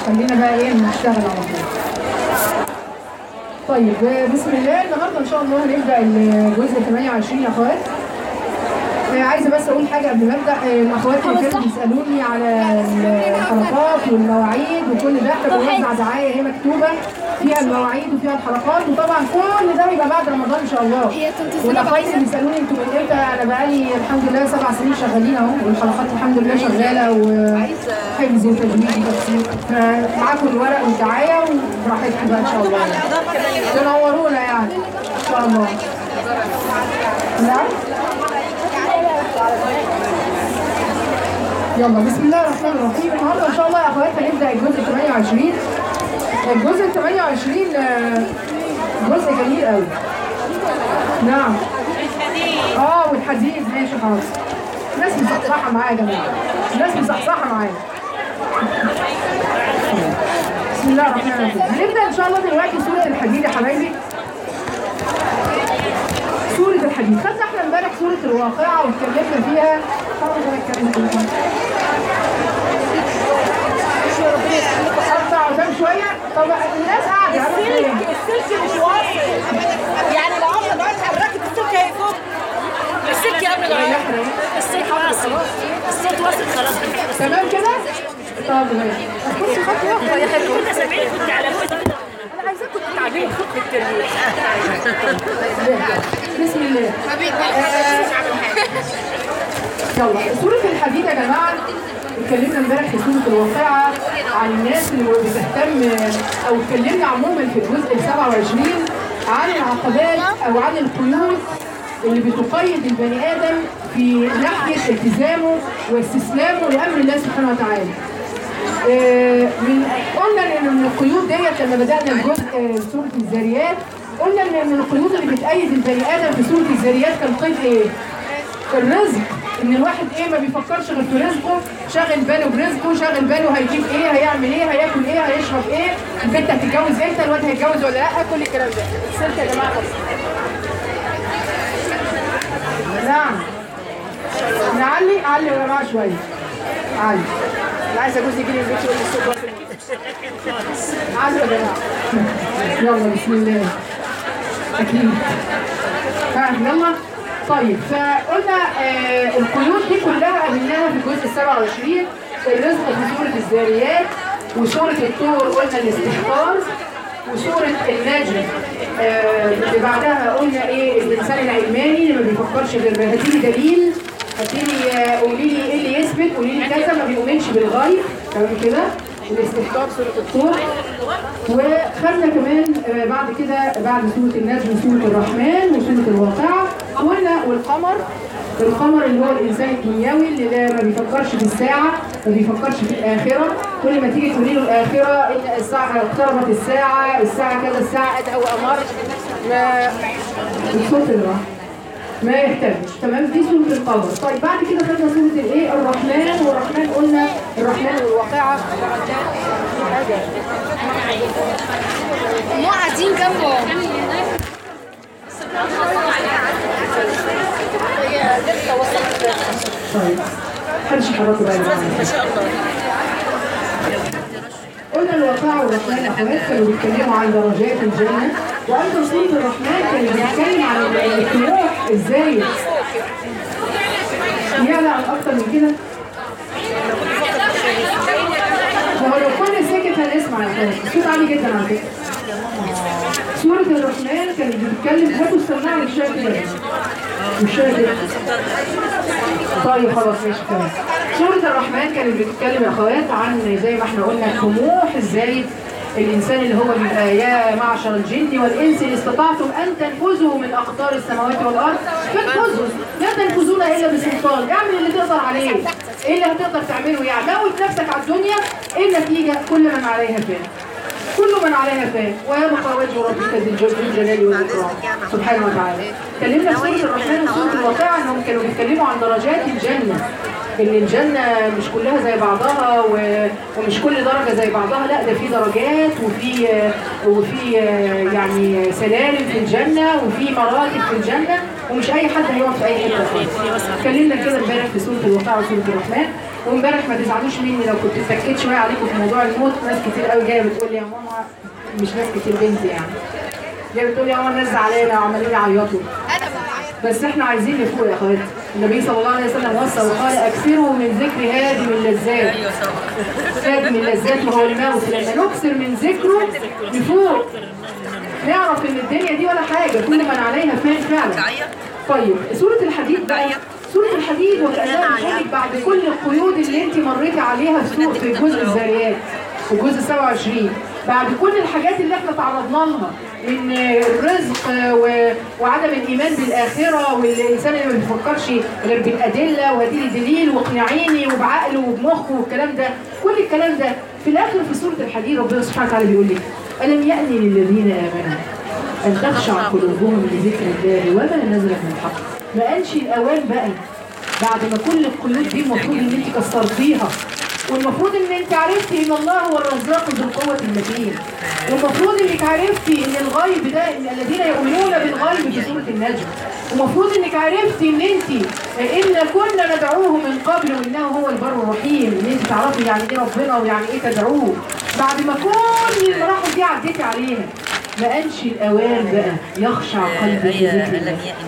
خلينا بقى ايه نشتغل على طول طيب بسم الله النهارده ان شاء الله هنبدا الجزء 28 يا اخوات آه، عايزه بس اقول حاجه قبل ما ابدا آه، الاخوات اللي كانوا بيسالوني على الحلقات والمواعيد وكل ده احنا بنوزع دعايه هي مكتوبه فيها المواعيد وفيها الحلقات وطبعا كل ده هيبقى بعد رمضان ان شاء الله هي كنت والاخوات اللي بيسالوني انتوا من امتى انا بقالي الحمد لله سبع سنين شغالين اهو والحلقات الحمد لله شغاله وحفظ وتجويد وتفسير فمعاكم الورق والدعايه وبراحتكم بقى ان شاء الله تنورونا يعني ان شاء الله نعم يلا بسم الله الرحمن الرحيم النهارده ان شاء الله يا اخوات هنبدا الجزء 28 الجزء 28 آه، جزء جميل قوي نعم اه والحديد ماشي خلاص ناس مصحصحه معايا يا جماعه ناس مصحصحه معايا بسم الله الرحمن الرحيم هنبدا ان شاء الله دلوقتي سوره الحديد يا حبايبي سورة الحديد خدنا احنا امبارح سورة الواقعة واتكلمنا فيها خلاص انا اتكلمت فيها. اقطع قدام شوية طب الناس قاعدة اروح فين؟ السلك مش واصل يعني لو عمرك دلوقتي حركت السلك هيفوت السلك يا ابني ضعيف السلك واصل السلك واصل خلاص تمام كده؟ طب ماشي هتخش خطوة يا حلو كنت سامعين كنت على انا عايزاكم تتعلموا فقه التربيه بسم الله يلا سورة الحديد يا جماعة اتكلمنا امبارح في سورة الواقعة عن الناس اللي بتهتم او اتكلمنا عموما في الجزء ال 27 عن العقبات او عن القيود اللي بتقيد البني ادم في ناحية التزامه واستسلامه لامر الله سبحانه وتعالى. آه، من قلنا ان من القيود ديت لما بدانا الجزء آه، سوره الذاريات قلنا ان من القيود اللي بتأيد البني ادم في سوره الذاريات كان قيد ايه؟ الرزق ان الواحد ايه ما بيفكرش غير في رزقه شاغل باله برزقه شاغل باله هيجيب ايه هيعمل ايه هياكل ايه هيشرب ايه البنت هتتجوز امتى الواد هيتجوز ولا لا كل الكلام ده السلك يا جماعه بس نعم نعلي علي يا جماعه شويه علي انا عايزه جوزي يجي لي البيت يقول لي الصوت واصل علي يا جماعه يلا بسم الله اكيد ها يلا طيب فقلنا آه القيود دي كلها قابلناها في الجزء ال 27 الرزق في سوره الذاريات وسوره الطور قلنا الاستحقار وسوره النجم آه اللي بعدها قلنا ايه الانسان العلماني اللي ما بيفكرش غير هاتي لي دليل هاتي لي آه، قولي لي ايه اللي يثبت قولي لي كذا ما بيؤمنش بالغيب تمام كده الاستحقار سوره الطور وخدنا كمان آه، بعد كده بعد سورة النجم سورة الرحمن وسورة الواقعة قلنا والقمر القمر اللي هو الإنسان الدنيوي اللي لا ما بيفكرش في الساعة ما بيفكرش في الآخرة كل ما تيجي تقولي له الآخرة إن الساعة اقتربت الساعة الساعة كذا الساعة أدعى وأمر ما الصوت الراحة ما يهتمش تمام دي سورة القمر طيب بعد كده خدنا سورة الايه الرحمن والرحمن قلنا الرحمن والواقعة هم قاعدين جنبه طيب محدش يحركوا بقى يا جماعة. ما شاء الله قلنا الواقع والرحمن اخوات كانوا بيتكلموا عن درجات الجنه وايضا سوره الرحمن كان بيتكلم عن الطموح ازاي يعلى عن اكتر من كده هو لو كنا ساكت هنسمع يا اخوات الصوت عالي جدا على فكره سورة الرحمن كانت بتتكلم هاتوا السماعة للشيخ كده الشيخ كده طيب خلاص ماشي تمام سورة الرحمن كانت بتتكلم يا اخوات عن زي ما احنا قلنا الطموح الزايد الانسان اللي هو بيبقى يا معشر الجن والانس ان استطعتم ان تنفذوا من اقطار السماوات والارض فانفذوا لا تنفذون الا بسلطان اعمل اللي تقدر عليه ايه اللي هتقدر تعمله يعني موت نفسك على الدنيا ايه النتيجه كل من عليها فان كل من عليها فان ويبقى وجه ربك ذي الجل- ذي الجلال والاكرام سبحانه وتعالى اتكلمنا في سوره الرحمن وسوره الواقعه انهم كانوا بيتكلموا عن درجات الجنه ان الجنه مش كلها زي بعضها و- ومش كل درجه زي بعضها لا ده في درجات وفي وفي يعني سلالم في الجنه وفي مراتب في الجنه ومش اي حد هيقعد في اي حته خالص. اتكلمنا كده امبارح في سوره الواقعه وسوره الرحمن وامبارح ما تزعلوش مني لو كنت اتكيت شويه عليكم في موضوع الموت ناس كتير قوي جايه بتقول لي يا ماما مش ناس كتير بنتي يعني جايه بتقول لي يا ماما الناس زعلانه وعمالين يعيطوا بس احنا عايزين نفوق يا اخواتي النبي صلى الله عليه وسلم وصى وقال اكثروا من ذكر هادم اللذات هادم اللذات وهو الموت لما نكثر من ذكره نفوق نعرف ان الدنيا دي ولا حاجه كل من عليها فان فعلا طيب سوره الحديد بقى سوره الحديد وكانها بتقولك بعد كل القيود اللي انت مريتي عليها في سوق في جزء الذريات في الجزء 27 بعد كل الحاجات اللي احنا تعرضنا لها من الرزق و- وعدم الايمان بالاخره والانسان اللي ما بيفكرش غير بالادله وهدي لي دليل واقنعيني وبعقله وبمخه والكلام ده كل الكلام ده في الاخر في سوره الحديد ربنا سبحانه وتعالى بيقول لك الم يأن للذين امنوا ان تخشع قلوبهم لذكر الله وما نزل من الحق ما قالش الاوان بقى بعد ما كل القيود دي المفروض ان انت كسرتيها والمفروض ان انت عرفتي ان الله هو الرزاق ذو القوة المتين والمفروض انك عرفتي ان الغيب ده ان الذين يؤمنون بالغيب في سورة النجم ومفروض انك عرفتي ان انت ان كنا ندعوه من قبل وانه هو البر الرحيم ان انت تعرفي يعني ايه ربنا ويعني ايه تدعوه بعد ما كل المراحل دي عديتي عليها ما قالش الاوان بقى يخشع قلبك هي لذكر لم الله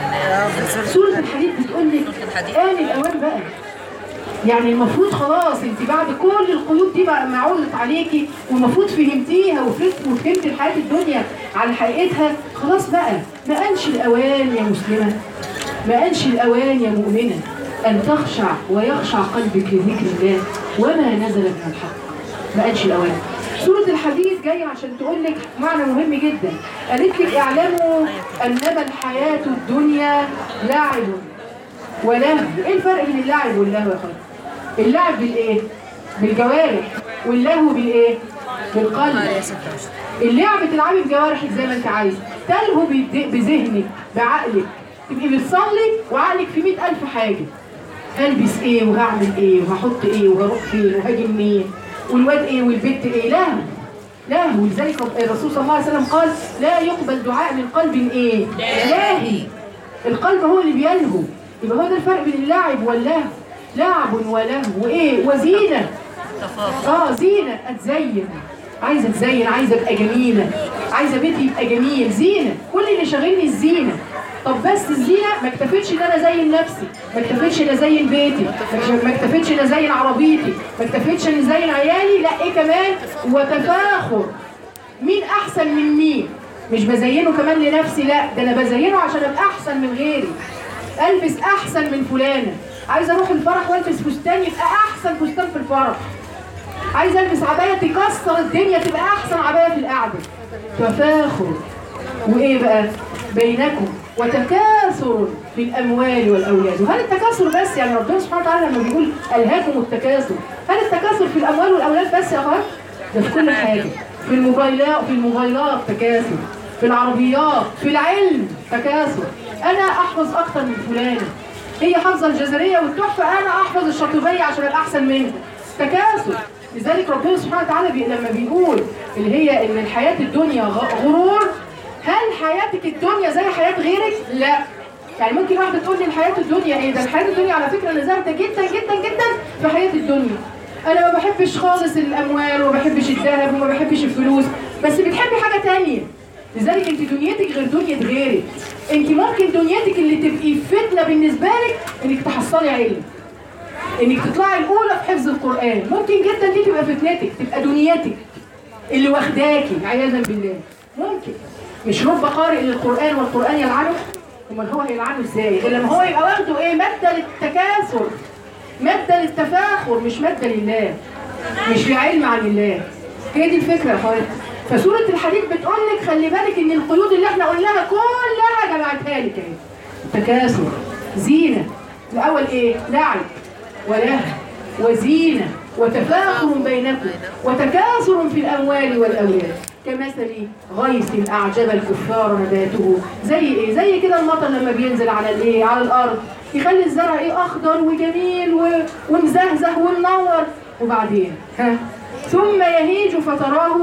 يئن سورة الحديد بتقول لك الحديد. آن الأوان بقى يعني المفروض خلاص انت بعد كل القيود دي بقى ما عرضت عليكي والمفروض فهمتيها وفهمت وفهمت الحياة الدنيا على حقيقتها خلاص بقى ما قالش الأوان يا مسلمة ما قالش الأوان يا مؤمنة أن تخشع ويخشع قلبك لذكر الله وما نزل من الحق ما قالش الأوان سورة الحديث جاية عشان تقول لك معنى مهم جدا قالت لك اعلموا أنما الحياة الدنيا لعب ولهو ايه الفرق بين اللعب واللهو يا خالد اللعب بالايه بالجوارح واللهو بالايه بالقلب اللعب تلعبي بجوارحك زي ما انت عايز تلهو بد- بذهنك بعقلك تبقي بتصلي وعقلك في مئة ألف حاجة هلبس ايه وهعمل ايه وهحط ايه وهروح فين وهاجي منين والواد ايه والبنت ايه لهو لهو ولذلك الرسول صلى الله عليه وسلم قال لا يقبل دعاء من قلب ايه لاهي القلب هو اللي بيلهو يبقى هو ده الفرق بين اللعب واللهو لعب ولهو وايه وزينه اه زينه اتزين عايزه اتزين عايزه ابقى جميله عايزه بيتي يبقى جميل زينه كل اللي شاغلني الزينه طب بس الزينه ما اكتفتش ان انا ازين نفسي ما اكتفتش ان ازين بيتي ما اكتفتش ان ازين عربيتي ما اكتفتش ان ازين عيالي لا ايه كمان وتفاخر مين احسن من مين مش بزينه كمان لنفسي لا ده انا بزينه عشان ابقى احسن من غيري البس احسن من فلانه عايزه اروح الفرح والبس فستان يبقى احسن فستان في الفرح عايزه البس عبايه تكسر الدنيا تبقى احسن عبايه في القعده تفاخر وايه بقى بينكم وتكاثر في الاموال والاولاد وهل التكاثر بس يعني ربنا سبحانه وتعالى لما بيقول الهاكم التكاثر هل التكاثر في الاموال والاولاد بس يا اخوات ده في كل حاجه في الموبايلات في الموبايلات تكاثر في العربيات في العلم تكاثر انا احفظ اكتر من فلانه هي حافظه الجزريه والتحفه انا احفظ الشاطبيه عشان ابقى احسن منها تكاثر لذلك ربنا سبحانه وتعالى بي... لما بيقول اللي هي ان الحياه الدنيا غ- غرور هل حياتك الدنيا زي حياه غيرك؟ لا يعني ممكن واحده تقول لي الحياه الدنيا ايه ده الحياه الدنيا على فكره انا زاهده جدا جدا جدا في حياه الدنيا انا ما بحبش خالص الاموال وما بحبش الذهب وما بحبش الفلوس بس بتحبي حاجه تانية لذلك انت دنيتك غير دنيا غيرك انت ممكن دنيتك اللي تبقي فتنه بالنسبه لك انك تحصلي علم انك تطلعي الاولى في حفظ القران ممكن جدا دي تبقى فتنتك تبقى دنيتك اللي واخداكي عياذا بالله ممكن مش رب قارئ للقران والقران يلعنه امال هو هيلعنه ازاي غير لما هو يبقى واخده ايه ماده للتكاثر ماده للتفاخر مش ماده لله مش لعلم عن الله هي دي الفكره يا اخواتي فسوره الحديد بتقول لك خلي بالك ان القيود اللي احنا قلناها كلها جمعتها لك اهي تكاثر زينه الاول ايه لعب ولهو وزينة وتفاخر بينكم وتكاثر في الأموال والأولاد كمثل غيث أعجب الكفار نباته زي إيه؟ زي كده المطر لما بينزل على الإيه؟ على الأرض يخلي الزرع إيه أخضر وجميل و... ومزهزه ومنور وبعدين ها ثم يهيج فتراه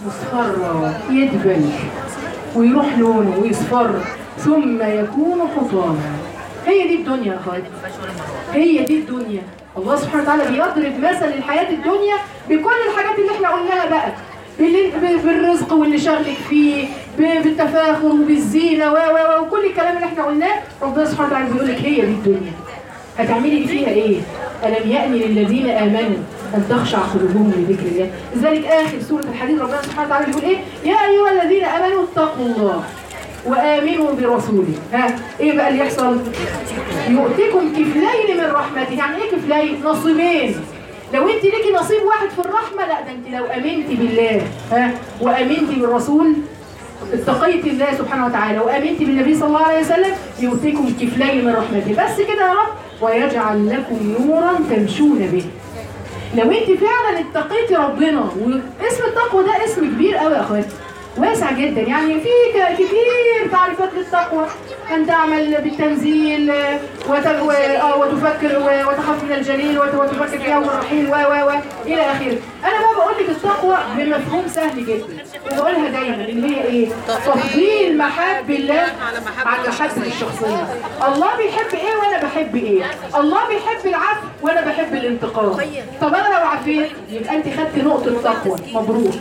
مصفرا يدبل ويروح لونه ويصفر ثم يكون حطاما هي دي الدنيا يا اخواتي هي دي الدنيا الله سبحانه وتعالى بيضرب مثل الحياه الدنيا بكل الحاجات اللي احنا قلناها بقى باللي- ب- بالرزق واللي شغلك فيه ب- بالتفاخر وبالزينه و و و وكل الكلام اللي احنا قلناه ربنا سبحانه وتعالى بيقول لك هي دي الدنيا هتعملي فيها ايه؟ ألم يأن للذين آمنوا أن تخشع قلوبهم لذكر الله لذلك آخر سورة الحديث ربنا سبحانه وتعالى بيقول إيه؟ يا أيها الذين آمنوا اتقوا الله وآمنوا برسوله ها إيه بقى اللي يحصل؟ يؤتكم كفلين من رحمته يعني إيه كفلين؟ نصيبين لو انت ليكي نصيب واحد في الرحمه لا ده انت لو امنتي بالله ها وامنتي بالرسول اتقيت الله سبحانه وتعالى وامنت بالنبي صلى الله عليه وسلم يؤتيكم كفلين من رحمته بس كده يا رب ويجعل لكم نورا تمشون به لو انت فعلا اتقيتي ربنا واسم التقوى ده اسم كبير قوي يا اخواتي واسع جدا يعني في ك- كتير تعريفات للتقوى ان تعمل بالتنزيل آه، وت... و... آه، وتفكر و... وتخاف من الجليل وت... وتفكر في يوم الرحيل و و و الى اخره انا بقى بقول لك التقوى بمفهوم سهل جدا وبقولها دايما ان هي ايه تفضيل محاب الله على محبه الشخصيه الله بيحب ايه وانا بحب ايه الله بيحب العفو وانا بحب الانتقام طب انا لو عفيت يبقى انت خدت نقطه تقوى مبروك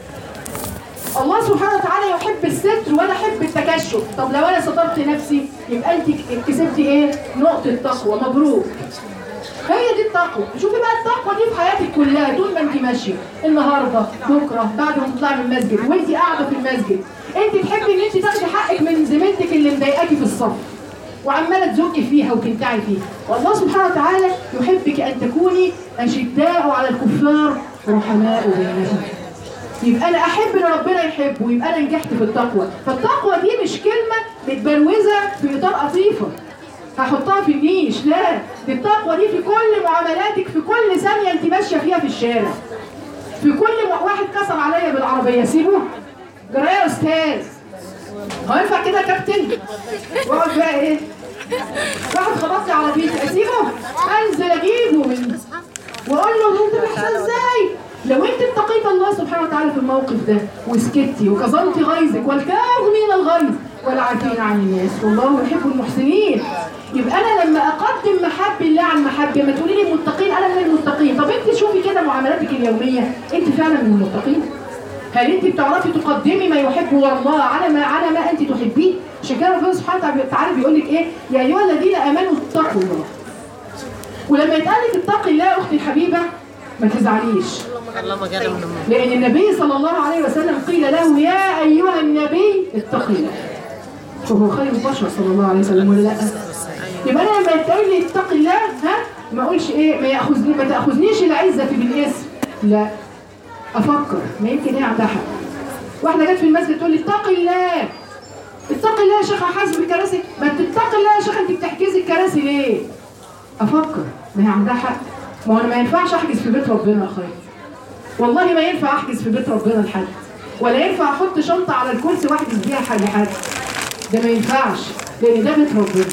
الله سبحانه وتعالى يحب الستر وانا احب التكشف طب لو انا سترت نفسي يبقى انت كسبتي ايه نقطه تقوى مبروك هي دي التقوى شوفي بقى التقوى دي في حياتك كلها طول ما انت ماشيه النهارده بكره بعد ما تطلعي من المسجد وانت قاعده في المسجد انت تحبي ان انت تاخدي حقك من زميلتك اللي مضايقاكي في الصف وعماله تزقي فيها وتنتعي فيها والله سبحانه وتعالى يحبك ان تكوني اشداء على الكفار رحماء بينهم يبقى انا احب ان ربنا يحبه ويبقى انا نجحت في التقوى فالتقوى دي مش كلمه متبروزه في اطار قطيفه هحطها في النيش لا دي التقوى دي في كل معاملاتك في كل ثانيه انت ماشيه فيها في الشارع في كل م- واحد كسر عليا بالعربيه سيبه جرى يا استاذ هو ينفع كده يا كابتن واقعد بقى ايه واحد خبط لي عربيتي اسيبه انزل اجيبه من واقول له انت بتحصل ازاي لو انت اتقيت الله سبحانه وتعالى في الموقف ده وسكتي وكظمتي غيظك والكاظمين الغيظ والعافين عن الناس والله يحب المحسنين يبقى انا لما اقدم محب الله عن محبه ما تقولي لي متقين انا من المتقين طب انت شوفي كده معاملاتك اليوميه انت فعلا من المتقين هل انت بتعرفي تقدمي ما يحبه الله على ما على ما انت تحبيه عشان كده ربنا سبحانه وتعالى بيقول لك ايه يا ايها الذين امنوا اتقوا الله ولما يتقال لك اتقي الله يا اختي الحبيبه ما تزعليش اللهم جل من لان النبي صلى الله عليه وسلم قيل له يا ايها النبي اتق الله فهو خير البشر صلى الله عليه وسلم ولا لا يبقى انا لما يتقال لي اتق الله ها ما اقولش ايه ما ياخذني ما تاخذنيش العزه بالاسم لا افكر ما يمكن هي عندها حق واحده جت في المسجد تقول لي اتق الله اتق الله يا شيخ حاسب الكراسي ما تتقي الله يا شيخ انت بتحجزي الكراسي ليه افكر ما هي عندها حق ما هو انا ما ينفعش احجز في بيت ربنا يا اخويا والله ما ينفع احجز في بيت ربنا لحد ولا ينفع احط شنطه على الكرسي واحجز بيها حاجه حد ده ما ينفعش لان ده بيت ربنا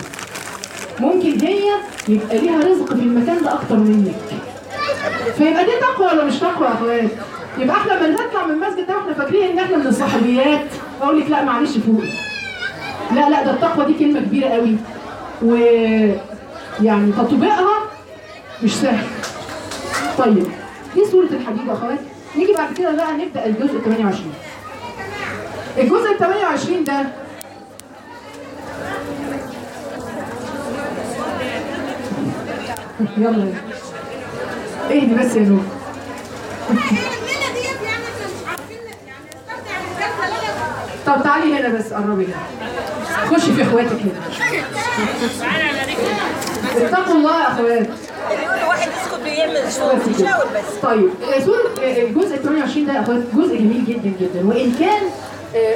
ممكن هي يبقى ليها رزق في المكان ده اكتر منك فيبقى دي تقوى ولا مش تقوى يا اخوات يبقى احنا لما نطلع من المسجد ده واحنا فاكرين ان احنا من الصحابيات اقول لك لا معلش فوقي لا لا ده التقوى دي كلمه كبيره قوي و يعني تطبيقها مش سهل طيب دي سورة الحديد يا اخوات نيجي بعد كده بقى نبدأ الجزء 28 الجزء 28 ده يلا اهدي بس يا نور الليله ديت يعني احنا مش عارفين يعني نستمتع بالجلسه ليله طب تعالي هنا بس قربي هنا خشي في اخواتك هنا اتقوا الله يا اخوات بيقولوا واحد يسكت بيعمل شغل بس كده. يشاور بس طيب آه، سورة آه، الجزء 28 ده يا اخوات جزء جميل جدا جدا وان كان آه،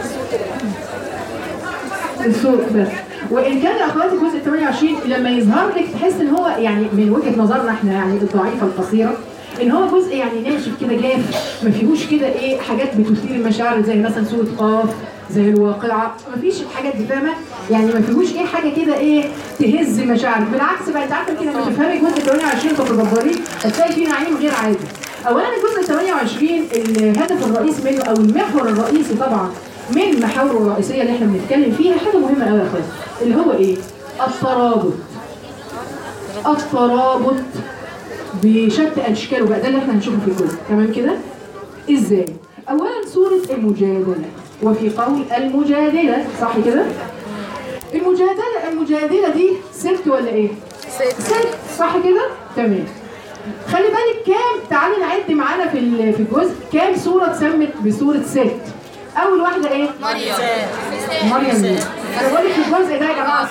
الصوت بس وان كان يا اخواتي الجزء 28 لما يظهر لك تحس ان هو يعني من وجهه نظرنا احنا يعني الضعيفه القصيره ان هو جزء يعني ناشف كده جاف ما فيهوش كده ايه حاجات بتثير المشاعر زي مثلا سوره قاف زي الواقعه ما فيش الحاجات دي فاهمه يعني ما فيهوش ايه حاجه كده ايه تهز مشاعرك بالعكس بقى انت عارفه كده لما تفهمي الجزء 28 تتدبريه هتلاقي فيه نعيم غير عادي اولا الجزء 28 الهدف الرئيسي منه او المحور الرئيسي طبعا من المحاور الرئيسيه اللي احنا بنتكلم فيها حاجه مهمه قوي يا اخويا اللي هو ايه؟ الترابط الترابط بشتى اشكاله بقى ده اللي احنا هنشوفه في الجزء تمام كده ازاي اولا سوره المجادله وفي قول المجادله صح كده المجادله المجادله دي ست ولا ايه ست صح كده تمام خلي بالك كام تعالي نعد معانا في ال- في الجزء كام سوره اتسمت بسوره ست اول واحده ايه مريم مريم دي انا بقول لك في الجزء ده يا جماعه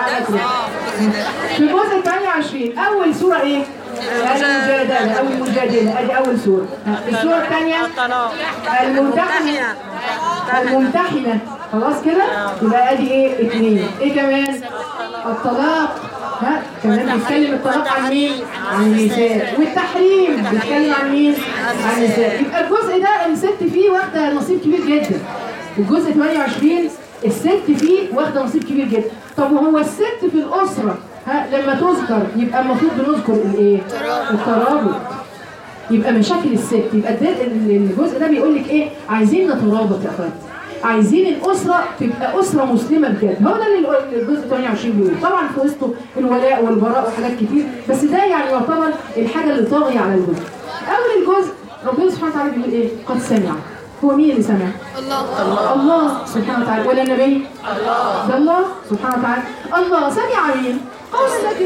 في الجزء 28 اول سوره ايه المجادله او المجادله ادي اول سوره السوره الثانيه الممتحنه الممتحنه خلاص كده يبقى ادي ايه اثنين ايه كمان الطلاق ها كمان بيتكلم الطلاق عن مين عن النساء والتحريم بيتكلم عن مين عن النساء يبقى الجزء ده الست فيه واخده نصيب كبير جدا الجزء 28 الست فيه واخده نصيب كبير جدا طب وهو الست في الاسره ها لما تذكر يبقى المفروض بنذكر الايه الترابط يبقى مشاكل الست يبقى ده الجزء ده بيقول لك ايه عايزين نترابط يا اخوات عايزين الاسره تبقى اسره مسلمه بجد هو ده اللي الجزء 28 بيقول طبعا في وسطه الولاء والبراء وحاجات كتير بس ده يعني يعتبر الحاجه اللي طاغيه على الجزء اول الجزء ربنا سبحانه وتعالى بيقول ايه قد سمع هو مين اللي سمع الله الله سبحانه وتعالى ولا النبي الله ده الله سبحانه وتعالى الله سمع مين قول النبي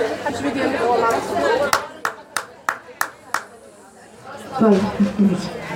طيب ماشي